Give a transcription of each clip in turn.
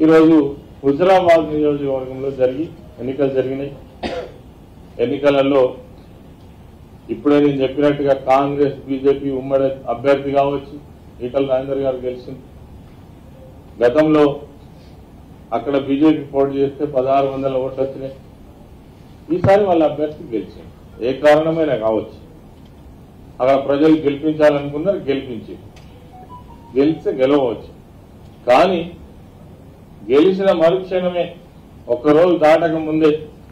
ఈరోజు హుజరాబాద్ నియోజకవర్గంలో జరిగి ఎన్నికలు జరిగినాయి ఎన్నికలలో ఇప్పుడే నేను చెప్పినట్టుగా కాంగ్రెస్ బీజేపీ ఉమ్మడి అభ్యర్థి కావచ్చు ఈటల రాజేందర్ గారు గెలిచింది గతంలో అక్కడ బీజేపీ పోటీ చేస్తే పదహారు వందల ఓట్లు వచ్చినాయి ఈసారి వాళ్ళ అభ్యర్థి గెలిచింది ఏ కారణమైనా కావచ్చు అక్కడ ప్రజలు గెలిపించాలనుకున్నారు గెలిపించి గెలిస్తే గెలవచ్చు కానీ గెలిచిన మరుక్షణమే ఒక్కరోజు దాటక ముందే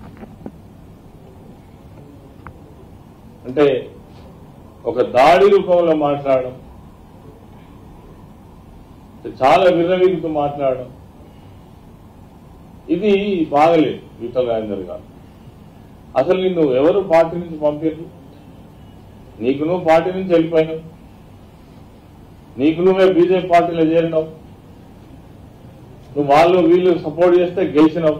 అంటే ఒక దాడి రూపంలో మాట్లాడడం చాలా విర్రవీగుతూ మాట్లాడడం ఇది బాగలేదు ఈటల రాజేందర్ గారు అసలు నిన్ను ఎవరు పార్టీ నుంచి పంపారు నీకు నువ్వు పార్టీ నుంచి వెళ్ళిపోయినావు నీకు నువ్వే బీజేపీ పార్టీలో చేరినావు నువ్వు వాళ్ళు వీళ్ళు సపోర్ట్ చేస్తే గెలిచినావు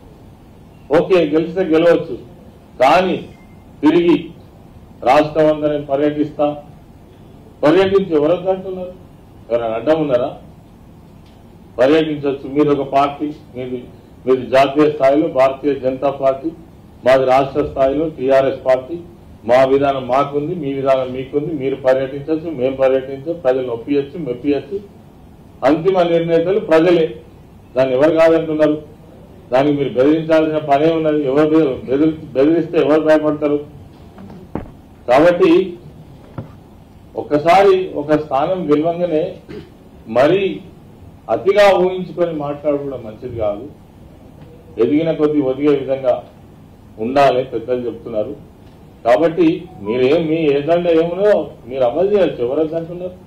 ఓకే గెలిస్తే గెలవచ్చు కానీ తిరిగి రాష్ట్రం అంతా నేను పర్యటిస్తా పర్యటించి ఎవరొద్దు అంటున్నారు ఎవరైనా అడ్డం ఉన్నారా పర్యటించవచ్చు మీరు ఒక పార్టీ మీది మీది జాతీయ స్థాయిలో భారతీయ జనతా పార్టీ మాది రాష్ట్ర స్థాయిలో టీఆర్ఎస్ పార్టీ మా విధానం మాకుంది మీ విధానం మీకుంది మీరు పర్యటించవచ్చు మేము పర్యటించవచ్చు ప్రజలు ఒప్పియచ్చు మెప్పియచ్చు అంతిమ నిర్ణేతలు ప్రజలే దాన్ని ఎవరు కాదంటున్నారు దానికి మీరు బెదిరించాల్సిన పనే ఉన్నది ఎవరు బెదిరి- బెదిరి- బెదిరిస్తే ఎవరు భయపడతారు కాబట్టి ఒక్కసారి ఒక స్థానం గెలవంగానే మరీ అతిగా ఊహించుకొని మాట్లాడడం మంచిది కాదు ఎదిగిన కొద్ది ఒదిగే విధంగా ఉండాలి పెద్దలు చెప్తున్నారు కాబట్టి మీరేం మీ ఏజెండా ఏమునో మీరు అమలు చేయొచ్చు ఎవరైతే అంటున్నారు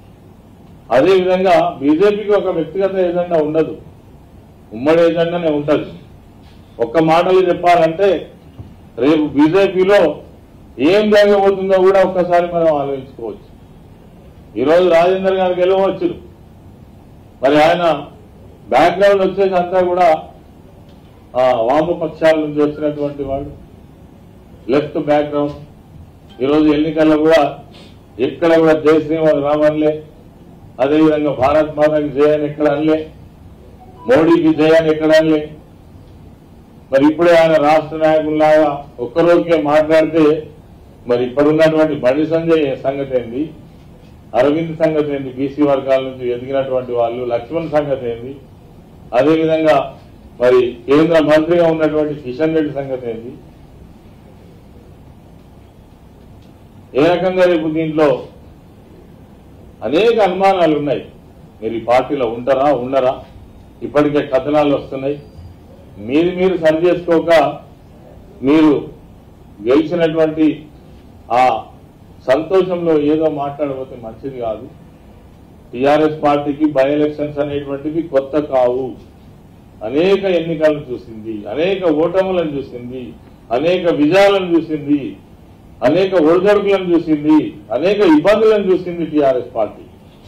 అదే విధంగా బీజేపీకి ఒక వ్యక్తిగత ఏజెండా ఉండదు ఉమ్మడి ఏజెండానే ఉంటది ఒక్క మాటలు చెప్పాలంటే రేపు బీజేపీలో ఏం జరగబోతుందో కూడా ఒక్కసారి మనం ఆలోచించుకోవచ్చు ఈరోజు రాజేందర్ గారు గెలవచ్చు మరి ఆయన బ్యాక్గ్రౌండ్ వచ్చేసి అంతా కూడా ఆ, వామపక్షాల నుంచి వచ్చినటువంటి వాడు లెఫ్ట్ బ్యాక్గ్రౌండ్ ఈరోజు ఎన్నికల్లో కూడా ఎక్కడ కూడా జై శ్రీనివాస్ రామన్లే అదేవిధంగా భారత్ మాతకి జయ అని ఎక్కడ అనలే మోడీకి జయ అని ఎక్కడ అనలే మరి ఇప్పుడే ఆయన రాష్ట్ర నాయకుల్లాగా ఒక్కరోజుకే మాట్లాడితే మరి ఇప్పుడున్నటువంటి బండి సంజయ్ సంగతి ఏంది అరవింద్ సంగతి ఏంది బీసీ వర్గాల నుంచి ఎదిగినటువంటి వాళ్ళు లక్ష్మణ్ సంగతి ఏంది అదేవిధంగా మరి కేంద్ర మంత్రిగా ఉన్నటువంటి కిషన్ రెడ్డి సంగతి ఏంది ఏ రకంగా రేపు దీంట్లో అనేక అనుమానాలు ఉన్నాయి మీరు ఈ పార్టీలో ఉంటారా ఉండరా ఇప్పటికే కథనాలు వస్తున్నాయి మీరు మీరు సరి చేసుకోక మీరు గెలిచినటువంటి ఆ సంతోషంలో ఏదో మాట్లాడబోతే మంచిది కాదు టిఆర్ఎస్ పార్టీకి బై ఎలక్షన్స్ అనేటువంటివి కొత్త కావు అనేక ఎన్నికలను చూసింది అనేక ఓటములను చూసింది అనేక విజయాలను చూసింది అనేక ఒడిదొడుకులను చూసింది అనేక ఇబ్బందులను చూసింది టిఆర్ఎస్ పార్టీ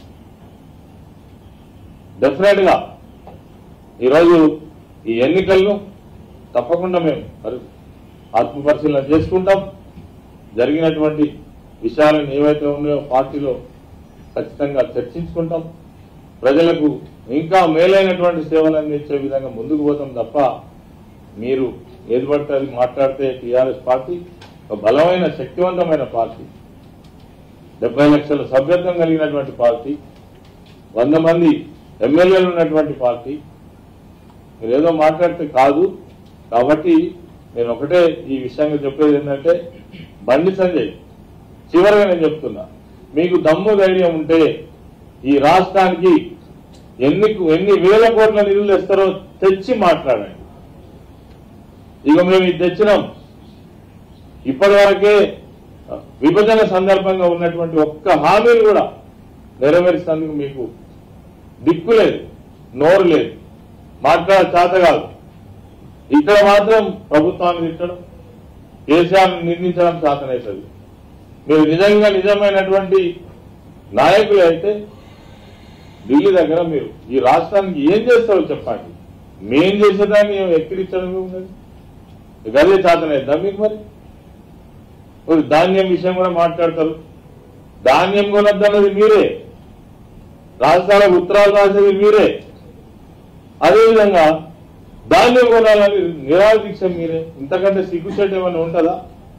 డెఫినెట్ గా ఈరోజు ఈ ఎన్నికలను తప్పకుండా మేము పరి- ఆత్మపరిశీలన చేసుకుంటాం జరిగినటువంటి విషయాలను ఏవైతే ఉన్నాయో పార్టీలో ఖచ్చితంగా చర్చించుకుంటాం ప్రజలకు ఇంకా మేలైనటువంటి సేవలు అందించే విధంగా ముందుకు పోతాం తప్ప మీరు ఏది పడితే అది మాట్లాడితే టీఆర్ఎస్ పార్టీ ఒక బలమైన శక్తివంతమైన పార్టీ డెబ్బై లక్షల సభ్యత్వం కలిగినటువంటి పార్టీ వంద మంది ఎమ్మెల్యేలు ఉన్నటువంటి పార్టీ మీరు ఏదో మాట్లాడితే కాదు కాబట్టి నేను ఒకటే ఈ విషయంగా చెప్పేది ఏంటంటే బండి సంజయ్ చివరిగా నేను చెప్తున్నా మీకు దమ్ము ధైర్యం ఉంటే ఈ రాష్ట్రానికి ఎన్ని ఎన్ని వేల కోట్ల నిధులు తెస్తారో తెచ్చి మాట్లాడండి ఇక మేము ఇది తెచ్చినాం ఇప్పటి వరకే విభజన సందర్భంగా ఉన్నటువంటి ఒక్క హామీలు కూడా నెరవేర్చేందుకు మీకు దిక్కు లేదు నోరు లేదు మాట్లాడ చేత కాదు ఇక్కడ మాత్రం ప్రభుత్వాన్ని తిట్టడం కేసీఆర్ నిర్మించడం చేతనవుతుంది మీరు నిజంగా నిజమైనటువంటి నాయకులు అయితే ఢిల్లీ దగ్గర మీరు ఈ రాష్ట్రానికి ఏం చేస్తారో చెప్పండి మేం చేసేదాన్ని ఏం ఎక్కిరించడం ఉన్నది గదే చేతనైద్దా మీకు మరి మరి ధాన్యం విషయం కూడా మాట్లాడతారు ధాన్యం కొనద్దన్నది మీరే రాష్ట్రాలకు ఉత్తరాలు రాసేది మీరే అదేవిధంగా ధాన్యం కొనాలని నిరాహార దీక్ష మీరే ఇంతకంటే సిగ్గుచేటు ఏమైనా ఉంటుందా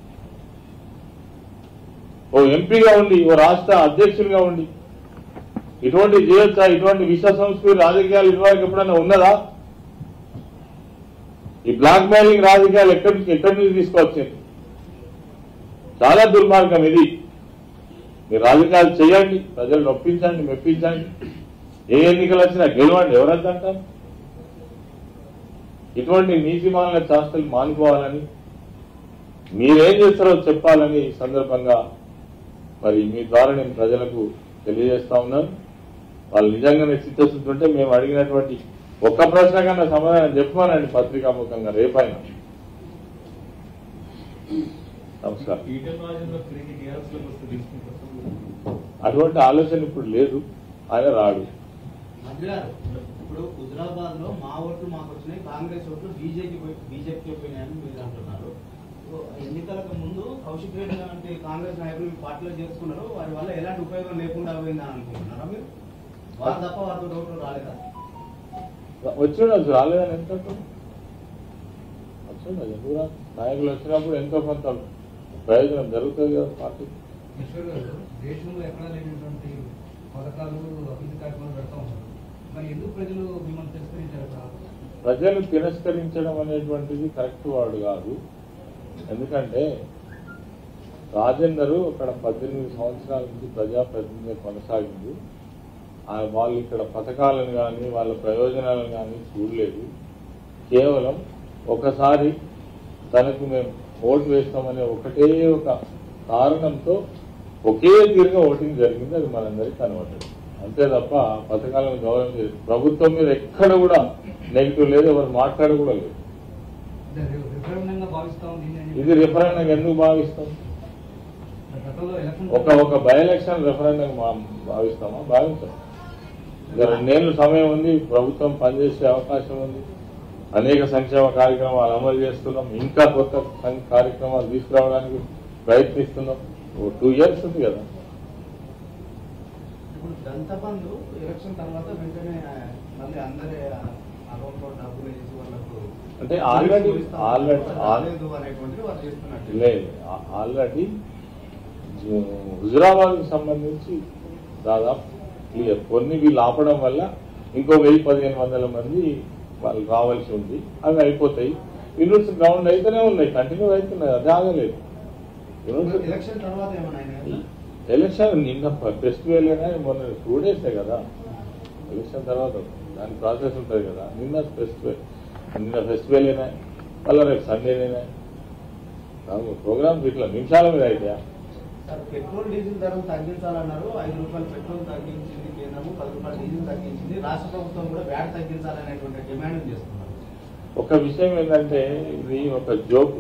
ఓ ఎంపీగా ఉండి ఓ రాష్ట్ర అధ్యక్షుడిగా ఉండి ఇటువంటి చేయొచ్చా ఇటువంటి విశ్వ సంస్కృతి రాజకీయాలు ఇదివరకు ఎప్పుడైనా ఉన్నదా ఈ బ్లాక్ మెయిలింగ్ రాజకీయాలు ఎక్కడి నుంచి ఎక్కడి నుంచి తీసుకొచ్చింది చాలా దుర్మార్గం ఇది మీరు రాజకీయాలు చేయండి ప్రజలు నొప్పించండి మెప్పించండి ఏ ఎన్నికలు వచ్చినా గెలవండి ఎవరంటారు ఇటువంటి నీతిమాలిన చేష్టలు మానుకోవాలని మీరేం చేస్తారో చెప్పాలని ఈ సందర్భంగా మరి మీ ద్వారా నేను ప్రజలకు తెలియజేస్తా ఉన్నాను వాళ్ళు నిజంగానే చిత్తశుద్ధి ఉంటే మేము అడిగినటువంటి ఒక్క ప్రశ్న కన్నా సమాధానం చెప్పమనండి పత్రికాముఖంగా రేపైనా నమస్కారం ఈటెల రాజేంద్ర తిరిగి టీఆర్ఎస్ లోకి వస్తే తీసుకుంటారు అటువంటి ఆలోచన ఇప్పుడు లేదు ఆయన రాడు మంత్రి గారు ఇప్పుడు హుజరాబాద్ లో మా ఓట్లు మాకు వచ్చినాయి కాంగ్రెస్ ఓట్లు బీజేపీ బీజేపీకి పోయినాయని మీరు అంటున్నారు సో ఎన్నికలకు ముందు కౌశిక్ రెడ్డి లాంటి కాంగ్రెస్ నాయకులు మీ పార్టీలో చేసుకున్నారు వారి వల్ల ఎలాంటి ఉపయోగం లేకుండా పోయిందని అనుకుంటున్నారా మీరు వారు తప్ప వారితో ఓట్లు రాలేదా వచ్చిండొచ్చు రాలేదని ఎంత వచ్చిండదు ఎందుకు రాదు? నాయకులు వచ్చినప్పుడు ఎంతో కొంత ప్రయోజనం జరుగుతుంది కదా పార్టీ ఈశ్వర్ గారు దేశంలో ఎక్కడా లేనటువంటి పథకాలు అభివృద్ధి కార్యక్రమాలు పెడతా ఉన్నారు మరి ఎందుకు ప్రజలు మిమ్మల్ని తిరస్కరించారు అక్కడ ప్రజలు తిరస్కరించడం అనేటువంటిది కరెక్ట్ వాడు కాదు ఎందుకంటే రాజేందర్ అక్కడ పద్దెనిమిది సంవత్సరాల నుంచి ప్రజాప్రతినిధిగా కొనసాగింది ఆ వాళ్ళు ఇక్కడ పథకాలను కానీ వాళ్ళ ప్రయోజనాలను కానీ చూడలేదు కేవలం ఒకసారి తనకు మేము ఓటు వేస్తామనే ఒకటే ఒక కారణంతో ఒకే తీరుగా ఓటింగ్ జరిగింది అది మనందరికీ కనబడ్డది అంతే తప్ప పథకాలను గౌరవం లేదు ప్రభుత్వం మీద ఎక్కడ కూడా నెగిటివ్ లేదు ఎవరు మాట్లాడ కూడా లేదు అంటే రిఫరెండంగా భావిస్తా ఉంది అని చెప్పి- ఇది రిఫరెండం ఎందుకు భావిస్తాం గతంలో ఎలక్షన్ ఒక ఒక బై ఎలక్షన్ రెఫరెండం భావిస్తామా భావిస్తాం ఇంకా రెండేళ్ళు సమయం ఉంది ప్రభుత్వం పనిచేసే అవకాశం ఉంది అనేక సంక్షేమ కార్యక్రమాలు అమలు చేస్తున్నాం ఇంకా కొత్త సం- కార్యక్రమాలు తీసుకురావడానికి ప్రయత్నిస్తున్నాం ఓ టూ ఇయర్స్ ఉంది కదా ఇప్పుడు దంత బంధు ఎలక్షన్ తర్వాత వెంటనే మళ్ళీ అందరి అకౌంట్ లో డబ్బులు వేసి వాళ్ళకు అంటే ఆల్రెడీ ఆల్రెడీ రాలేదు అనేటువంటిది వారు చేస్తున్నట్టు లేదు ఆ- ఆల్రెడీ హుజురాబాద్ సంబంధించి దాదాపు క్లియర్ కొన్ని వీళ్ళు ఆపడం వల్ల ఇంకో వెయ్యి పదిహేను వందల మంది వాళ్ళు రావాల్సి ఉంది అవి అయిపోతాయి యూనిట్స్ గ్రౌండ్ అయితేనే ఉన్నాయి కంటిన్యూ అవుతున్నాయి అది ఆగలేదు యూనిట్స్ ఎలక్షన్ తర్వాత ఏమైనా అయినాయా? ఎలక్షన్ నిన్న ఫెస్టివల్ మొన్న టూ డేసే కదా ఎలక్షన్ తర్వాత దాని ప్రాసెస్ ఉంటుంది కదా నిన్న ఫెస్టివల్ నిన్న ఫెస్టివల్ అయినా మళ్ళీ రేపు సండేనైనా ప్రోగ్రామ్స్ ఇట్లా నిమిషాల మీద అయితే సార్ పెట్రోల్ డీజిల్ ధరలు తగ్గించాలన్నారు ఐదు రూపాయలు పెట్రోల్ తగ్గించింది కేంద్రము పది రూపాయలు డీజిల్ తగ్గించింది రాష్ట్ర ప్రభుత్వం కూడా వ్యాట్ తగ్గించాలనేటువంటి డిమాండ్ చేస్తున్నారు ఒక విషయం ఏంటంటే ఇది ఒక జోక్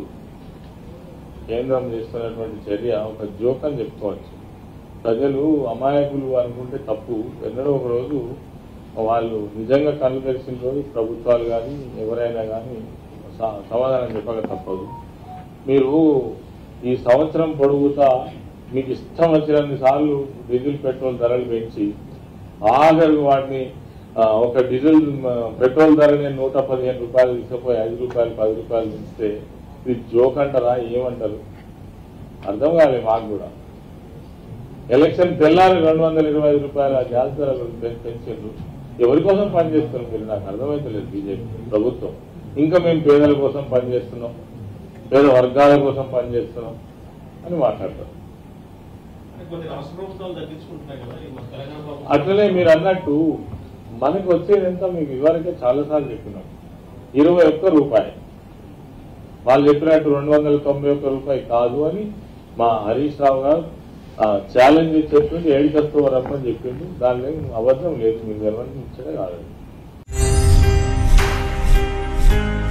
కేంద్రం చేస్తున్నటువంటి చర్య ఒక జోక్ అని చెప్పుకోవచ్చు ప్రజలు అమాయకులు అనుకుంటే తప్పు ఎన్నడో ఒక రోజు వాళ్ళు నిజంగా కళ్ళు తెరిచిన రోజు ప్రభుత్వాలు కానీ ఎవరైనా కానీ స- సమాధానం చెప్పక తప్పదు మీరు ఈ సంవత్సరం పొడుగుతా మీకు ఇష్టం వచ్చినన్ని సార్లు డీజిల్ పెట్రోల్ ధరలు పెంచి ఆఖరికి వాటిని ఆ, ఒక డీజిల్ మ, పెట్రోల్ ధరని నూట పదిహేను రూపాయలు తీసుకుపోయి ఐదు రూపాయలు పది రూపాయలు పెంచితే ఇది జోక్ అంటారా ఏమంటారు అర్థం కాలే మాకు కూడా ఎలక్షన్ తెల్లారి రెండు వందల ఇరవై ఐదు రూపాయల గ్యాస్ ధరలు పెం- పెంచారు ఎవరి కోసం పనిచేస్తున్నారు మీరు నాకు అర్థమైతలేదు బీజేపీ ప్రభుత్వం ఇంకా మేము పేదల కోసం పనిచేస్తున్నాం పేద వర్గాల కోసం పనిచేస్తున్నాం అని మాట్లాడతారు కొన్ని రాష్ట్ర ప్రభుత్వాలు తగ్గించుకుంటున్నాయి కదా ఈ మన తెలంగాణ ప్రభుత్వం అట్లనే మీరు అన్నట్టు మనకు వచ్చేది ఎంత మీకు ఇదివరకే చాలాసార్లు చెప్పినాం ఇరవై ఒక్క రూపాయి వాళ్ళు చెప్పినట్టు రెండు వందల తొంభై ఒక్క రూపాయి కాదు అని మా హరీష్ రావు గారు ఛాలెంజ్ చెప్పింది ఏడుకస్తూ రమ్మని చెప్పింది దానిలో అబద్ధం లేదు మీకు నిర్వహించడే కాదు